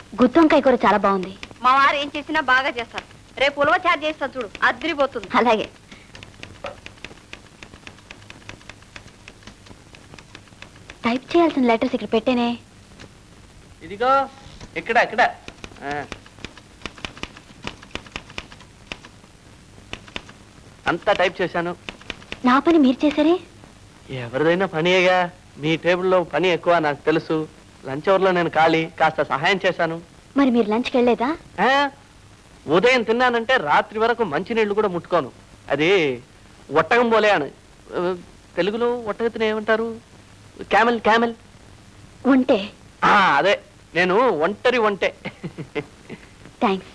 గుత్తొంకాయ కూర చాలా బాగుంది మా వారు ఏం చేసినా బాగా చేస్తారు రేపు ఉలవ చార్జ్ చేస్తా చూడు అదిరిపోతుంది అలాగే టైప్ చేయాల్సిన లెటర్స్ ఇక్కడ పెట్టేనే ఇదిగో ఇక్కడ ఇక్కడ ఆ. అంతా టైప్ చేశాను నా పని మీరు చేశారే ఎవరిదైనా పనియేగా మీ టేబుల్లో పని ఎక్కువ నాకు తెలుసు లంచ్ అవర్లో నేను ఖాళీ కాస్త సహాయం చేశాను మరి మీరు లంచ్కి వెళ్ళలేదా ఆ? ఉదయం తిన్నానంటే రాత్రి వరకు మంచినీళ్ళు కూడా ముట్టుకోను అది ఒట్టగం పోలే అని ఆ, తెలుగులో ఒట్టగతిని ఏమంటారు క్యామెల్ క్యామెల్ ఉంటే ఆ, అదే నేను ఒంటరి ఒంటే థ్యాంక్స్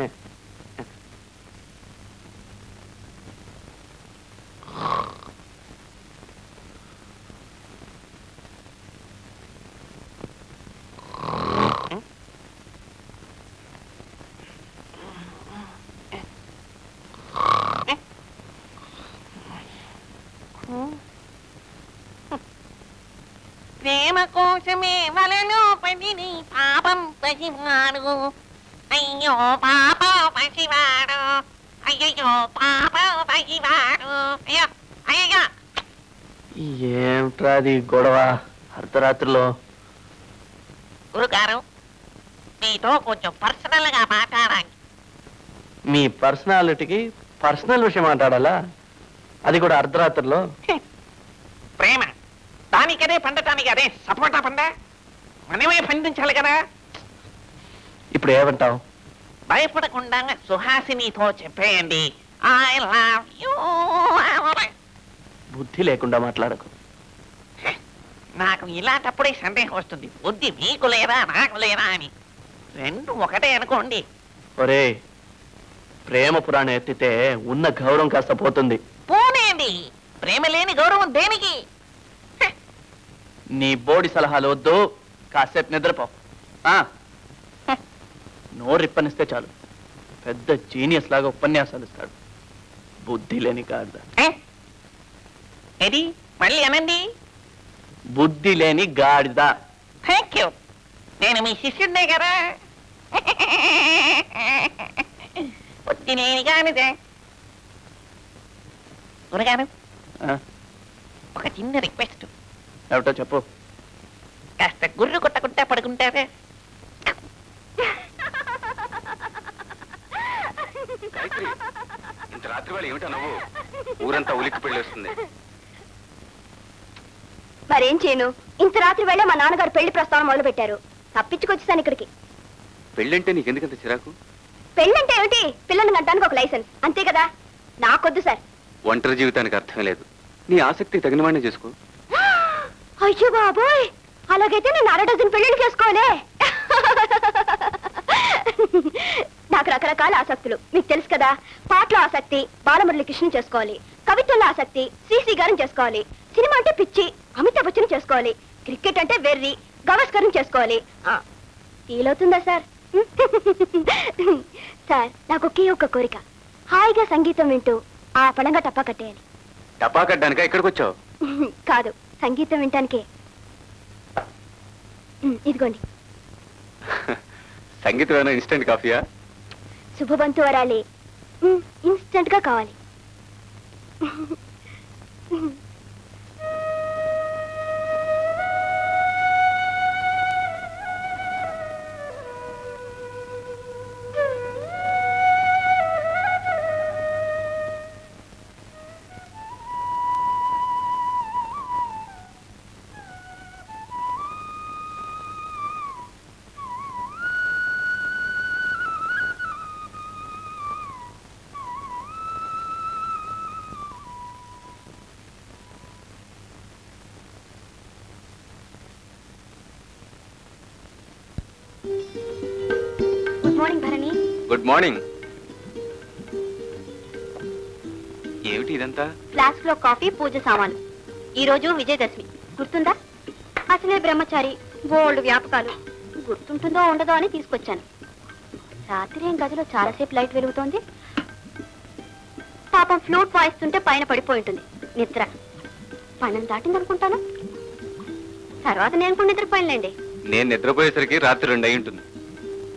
ప్రేమ కోసమే వలలో పడిని పాపం పసివాడు అయ్యో పాప పసివాడు అయ్యో పాప పసివాడు అయ్యో అయ్యో ఏమిట్రా అది గొడవ అర్ధరాత్రిలో గురుగారు మీతో కొంచెం పర్సనల్ గా మాట్లాడాలి మీ పర్సనాలిటీకి పర్సనల్ విషయం మాట్లాడాలా అది కూడా అర్ధరాత్రిలో ప్రేమ దానికదే పండటానికి అదే సపోటా పండ మనమే పండించాలి కదా ఇప్పుడు ఏమంటావు భయపడకుండా సుహాసినితో చెప్పేయండి ఐ లవ్ యూ బుద్ధి లేకుండా మాట్లాడకు నాకు ఇలాంటప్పుడే సందేహం వస్తుంది బుద్ధి మీకు లేదా నాకు లేదా అని రెండు ఒకటే అనుకోండి ఒరే ప్రేమ పురాణం ఎత్తితే ఉన్న గౌరవం కాస్త పోతుంది పోనేండి ప్రేమ లేని గౌరవం దేనికి నీ బోడి సలహాలు వద్దు కాసేపు నిద్రపో ఆ? నోరిప్పనిస్తే చాలు పెద్ద జీనియస్ లాగా ఉపన్యాసాలు ఇస్తాడు బుద్ధి లేని గాడిద ఏ? ఏది మళ్ళీ అనండి బుద్ధి లేని గాడిద థ్యాంక్ యూ నేను మీ శిష్యుడినే కదా బుద్ధి లేని కానిదే గురుగారు ఆ? ఒక చిన్న రిక్వెస్ట్ ఏమిటో చెప్పు కాస్త గుర్రు కొట్టకుండా పడుకుంటారే ఇంత రాత్రి వేళ ఏమిటా నువ్వు ఊరంతా ఉలిక్కి పెళ్ళొస్తుంది మరేం చేయను ఇంత రాత్రి వేళ మా నాన్నగారు పెళ్లి ప్రస్తావన మొదలు పెట్టారు తప్పించుకొచ్చేసాను ఇక్కడికి పెళ్ళంటే నీకెందుకంత చిరాకు పెళ్ళంటే ఏమిటి పిల్లల్ని కట్టడానికి ఒక లైసెన్స్ అంతే కదా నాకొద్దు సార్ ఒంటరి జీవితానికి అర్థం లేదు నీ ఆసక్తి తగిన వాడిని చేసుకో అయ్యో బాబోయ్ అలాగైతే నేను అర డజన్ పెళ్లిళ్ళు చేసుకోవాలే నాకు రకరకాల ఆసక్తులు మీకు తెలుసు కదా పాటలో ఆసక్తి బాలమురళి కృష్ణ చేసుకోవాలి కవిత్వంలో ఆసక్తి శ్రీశ్రీ గారిని చేసుకోవాలి సినిమా అంటే పిచ్చి అమితాబ్ బచ్చన్ చేసుకోవాలి క్రికెట్ అంటే వెర్రి గవస్కరం చేసుకోవాలి ఆ, ఫీల్ అవుతుందా సార్ సార్ నాకు ఒకే ఒక్క కోరిక హాయిగా సంగీతం వింటూ ఆ పడంగా టప్పా కట్టేయాలి టపా కట్టడానిక ఇక్కడికి వచ్చావు కాదు సంగీతం వినటానికే ఉమ్, ఇదిగోండి సంగీతం ఏమైనా ఇన్స్టెంట్ కాఫీయా శుభబంతు వరాలి ఉమ్, ఇన్స్టంట్ గా కావాలి good morning Bharani good morning ఏమిటి ఇదంతా ఫ్లాస్క్ లో కాఫీ పూజ సామాన్లు ఈ రోజు విజయదశమి గుర్తుందా అసలే బ్రహ్మచారి బోల్డ్ వ్యాపకాలు గుర్తుంటుందో ఉండదో అని తీసుకొచ్చాను రాత్రి ఏం గదిలో చాలాసేపు లైట్ వెలుగుతోంది పాపం ఫ్లూట్ వాయిస్తుంటే పైన పడిపోయి ఉంటుంది నిద్ర పన్నెండు దాటిందనుకుంటాను తర్వాత నేను కూడా నిద్రపోయినలేండి నేను నిద్రపోయేసరికి రాత్రి రెండు అయి ఉంటుంది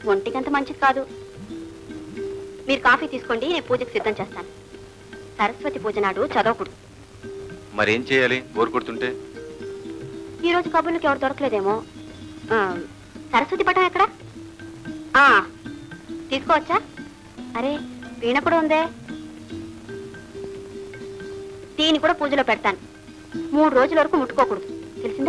ఒంటికంత మంచిది కాదు మీరు కాఫీ తీసుకోండి నేను పూజకు సిద్ధం చేస్తాను సరస్వతి పూజ నాడు చదవకూడదు మరేం చేయాలి బోర్ కొడుతుంటే ఈ రోజు కబుర్లకు ఎవరు దొరకలేదేమో ఆ, సరస్వతి పటం ఎక్కడ ఆ, తీసుకోవచ్చా అరే వీణ కూడా ఉందే దీన్ని కూడా పూజలో పెడతాను మూడు రోజుల వరకు ముట్టుకోకూడదు తెలిసిందా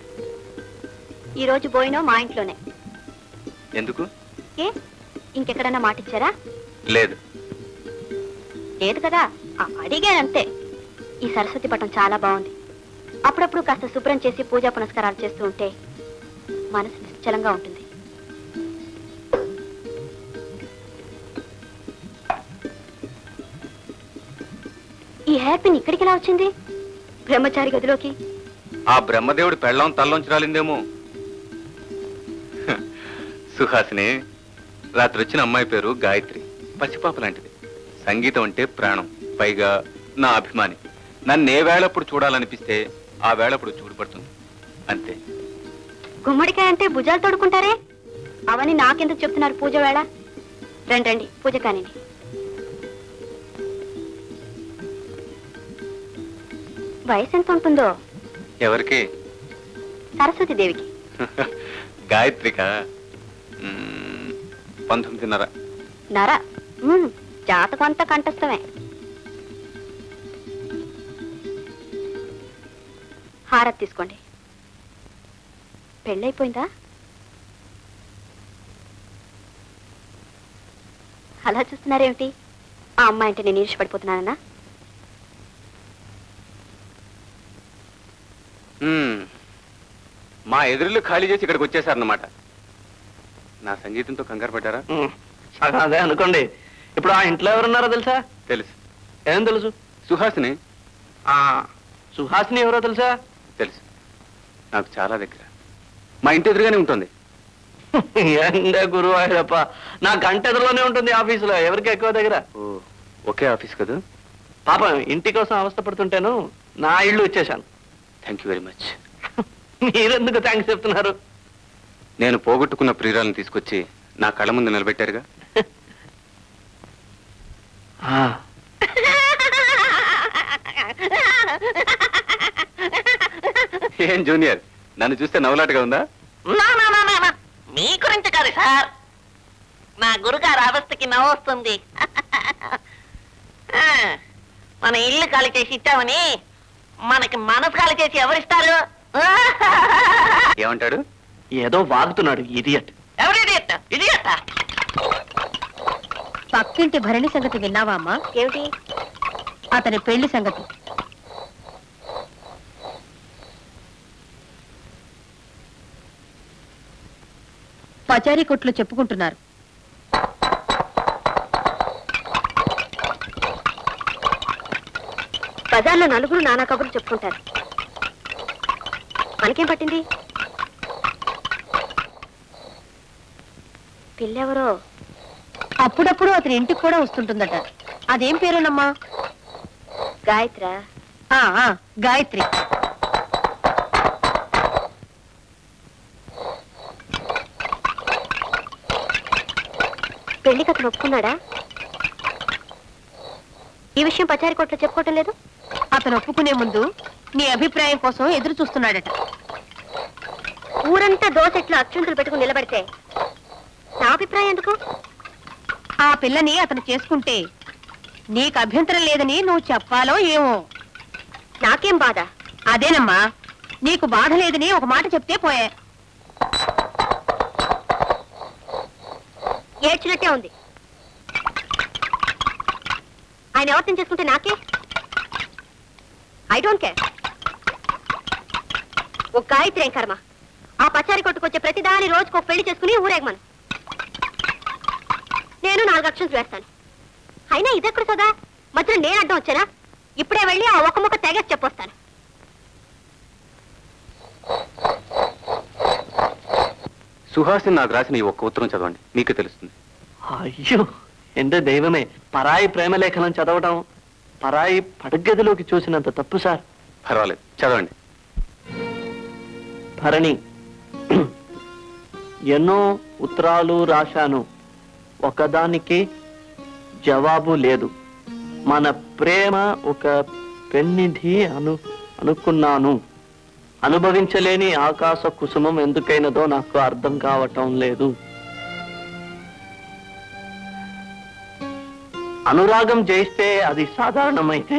ఈ రోజు పోయినో మా ఇంట్లోనే ఎందుకు ఏ ఇంకెక్కడన్నా మాటిచ్చారా లేదు లేదు కదా ఆ, అడిగానంతే ఈ సరస్వతి పటం చాలా బాగుంది అప్పుడప్పుడు కాస్త శుభ్రం చేసి పూజా పునస్కారాలు చేస్తూ ఉంటే మనసు నిశ్చలంగా ఉంటుంది ఈ హెయిర్ పిన్ ఇక్కడికి ఎలా వచ్చింది బ్రహ్మచారి గదిలోకి ఆ బ్రహ్మదేవుడి పెళ్ళం తల్లోంచి రాలిందేమో హ, సుహాసిని రాత్రి వచ్చిన అమ్మాయి పేరు గాయత్రి పసిపాప లాంటిది సంగీతం అంటే ప్రాణం పైగా నా అభిమాని నన్ను ఏ వేళప్పుడు చూడాలనిపిస్తే ఆ వేళప్పుడు చూడబడుతుంది అంతే గుమ్మడికాయ అంటే భుజాలు తోడుకుంటారే అవన్నీ నాకెందుకు చెప్తున్నారు పూజ వేళ రండి రండి పూజ కానివ్వండి వయసు ఎంత ఉంటుందో ఎవరికి సరస్వతి దేవికి గాయత్రిక మ్మ్, పంతొమ్మిదిన్నర నర ఉమ్, జాతకం అంతా కంఠస్థమే హారతి తీసుకోండి పెళ్ళైపోయిందా అలా చూస్తున్నారేమిటి ఆ అమ్మాయి అంటే నేను ఈర్షపడిపోతున్నానన్నా మ్మ్. మా ఎదురులు ఖాళీ చేసి ఇక్కడికి వచ్చేసారన్నమాట నా సంగీతంతో కంగారు పడ్డారా ఉమ్, సగం అదే అనుకోండి ఇప్పుడు ఆ ఇంట్లో ఎవరున్నారో తెలుసా తెలుసు ఏం తెలుసు సుహాసిని ఆ సుహాసిని ఎవరో తెలుసా తెలుసు నాకు చాలా దగ్గర మా ఇంటి ఎదురుగానే ఉంటుంది ఎండే గురువాయూరప్ప నా గంట ఎదురులోనే ఉంటుంది ఆఫీసులో ఎవరికి ఎక్కువ దగ్గర ఓ ఒకే ఆఫీస్ కదా పాపం ఇంటి కోసం అవస్థపడుతుంటాను నా ఇల్లు వచ్చేసాను థ్యాంక్ యూ వెరీ మచ్ మీరెందుకు థ్యాంక్స్ చెప్తున్నారు నేను పోగొట్టుకున్న ప్రియురాలను తీసుకొచ్చి నా కళ్ళ ముందు నిలబెట్టారుగా ఆ, ఏం జూనియర్ నన్ను చూస్తే నవ్వులాటగా ఉందా నా, నా, నా, నా, నా. మీ గురించి కాదు సార్ నా గురుగారు అవస్థకి నవ్వొస్తుంది ఆ, మన ఇల్లు ఖాళీ చేసి ఇచ్చామని మనకి మనసు ఖాళీ చేసి ఎవరిస్తారు ఏమంటాడు ఏదో వాగుతున్నాడు ఇడియట్ ఎవరి ఇడియట్ ఇడియట్ పక్కింటి భరణి సంగతి విన్నావా అమ్మా ఏమిటి అతని పెళ్లి సంగతి పచారీ కొట్లు చెప్పుకుంటున్నారు బజార్లో నలుగురు నానా కబుర్లు చెప్పుకుంటారు మనకేం పట్టింది పిల్లెవరో అప్పుడప్పుడు అతని ఇంటికి కూడా వస్తుంటుందట అదేం పేరునమ్మా గాయత్ర ఆ, ఆ, గాయత్రి పెళ్లికి అతను ఒప్పుకున్నాడా ఈ విషయం పచారి కొట్లో చెప్పుకోవటం లేదు అతను ఒప్పుకునే ముందు నీ అభిప్రాయం కోసం ఎదురు చూస్తున్నాడట ఊరంతా దోసెట్లో అక్షుంతలు పెట్టుకుని నిలబడితే నా అభిప్రాయం ఎందుకు ఆ పిల్లని అతను చేసుకుంటే నీకు అభ్యంతరం లేదని నువ్వు చెప్పాలో ఏమో నాకేం బాధ అదేనమ్మా నీకు బాధ లేదని ఒక మాట చెప్తే పోయే ఏడ్చినట్టే ఉంది ఆయన ఎవరిని చేసుకుంటే నాకే ఐ డోంట్ కేర్ ఒక గాయత్రి ఏం కర్మ ఆ పచారి కొట్టుకొచ్చే ప్రతిదాని రోజుకు ఒక పెళ్లి చేసుకుని ఊరేగమను నేను నాలుగు అక్షంతులు వేస్తాను అయినా ఇదెక్కడ సదా మధ్యలో నేను అడ్డం వచ్చానా ఇప్పుడే వెళ్ళి ఆ ఒక ముక్క తెగేసి చెప్పొస్తాను సుహాసిని నాకు రాసిన ఈ ఒక్క ఉత్తరం చదవండి మీకు తెలుస్తుంది అయ్యో ఎంటే దైవమే పరాయి ప్రేమలేఖనం చదవడం పరాయి పడగదిలోకి చూసినంత తప్పు సార్ పర్వాలేదు చదవండి భరణి ఎన్నో ఉత్తరాలు రాశాను ఒకదానికి జవాబు లేదు మన ప్రేమ ఒక పెన్నిధి అను అనుకున్నాను అనుభవించలేని ఆకాశ కుసుమం ఎందుకైనదో నాకు అర్థం కావటం లేదు అనురాగం జయిస్తే అది సాధారణమైతే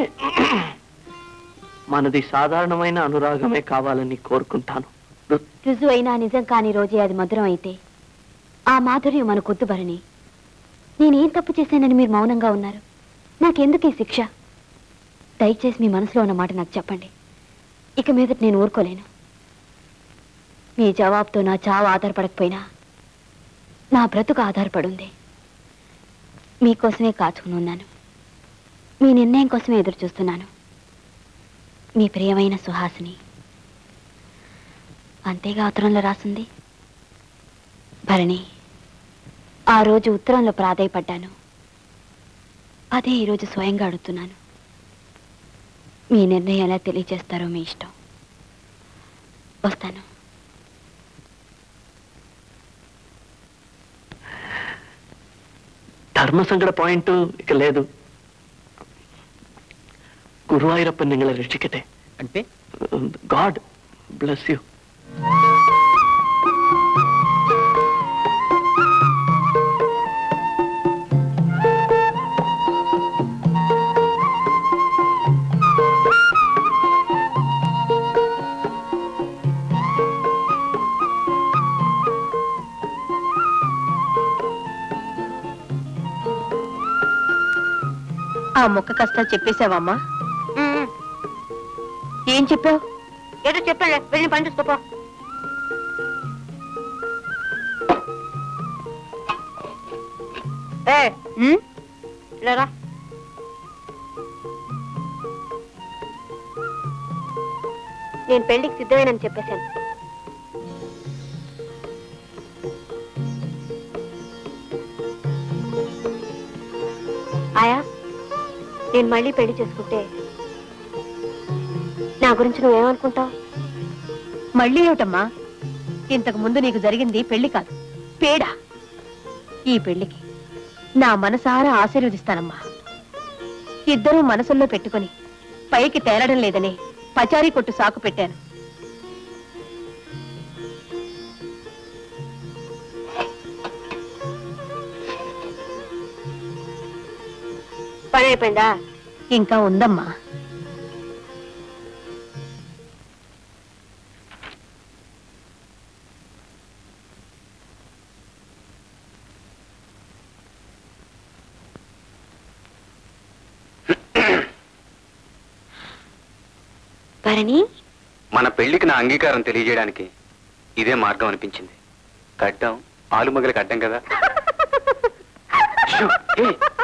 మనది సాధారణమైన అనురాగమే కావాలని కోరుకుంటాను రుజువు అయినా నిజం కాని రోజే అది మధురం అయితే ఆ మాధుర్యం మన కొద్దు భరణి నేనేం తప్పు చేశానని మీరు మౌనంగా ఉన్నారు నాకెందుకు ఈ శిక్ష దయచేసి మీ మనసులో ఉన్న మాట నాకు చెప్పండి ఇక మీదట నేను ఊరుకోలేను మీ జవాబుతో నా చావు ఆధారపడకపోయినా నా బ్రతుకు ఆధారపడుంది మీకోసమే కాచుకుని ఉన్నాను మీ నిర్ణయం కోసమే ఎదురు చూస్తున్నాను మీ ప్రియమైన సుహాసిని అంతేగా ఉత్తరంలో రాసింది భరణి ఆ రోజు ఉత్తరంలో ప్రాధాయపడ్డాను అదే ఈరోజు స్వయంగా అడుగుతున్నాను మీ నిర్ణయం ఎలా తెలియజేస్తారో మీ ఇష్టం వస్తాను ಧರ್ಮ ಸಂಗಡ ಪಾಯಿಂಟ್ ಇಕ లేదు ಗುರುವಾಯೂರಪ್ಪ ನಿಂಗಳ ರಕ್ಷಿಕತೆ అంటే గాడ్ బ్లెస్ యూ ఆ మొక్క కష్టాలు చెప్పేశావమ్మా ఏం చెప్పావు ఏదో చెప్పాడు వెళ్ళి పని చూసుకోపో ఏ ఉమ్? లేరా నేను పెళ్లికి సిద్ధమేనని చెప్పేశాను ఆయా నేను మళ్ళీ పెళ్లి చేసుకుంటే నా గురించి నువ్వేమనుకుంటావు మళ్ళీ ఏమిటమ్మా ఇంతకు ముందు నీకు జరిగింది పెళ్లి కాదు పేడ ఈ పెళ్లికి నా మనసారా ఆశీర్వదిస్తానమ్మా ఇద్దరూ మనసుల్లో పెట్టుకొని పైకి తేలడం లేదని పచారీ కొట్టు సాకు పెట్టాను పని అయిపోయిందా ఇంకా ఉందమ్మా భరణి మన పెళ్లికి నా అంగీకారం తెలియజేయడానికి ఇదే మార్గం అనిపించింది గడ్డం ఆలుమగలకు అడ్డం కదా షూ, ఏయ్,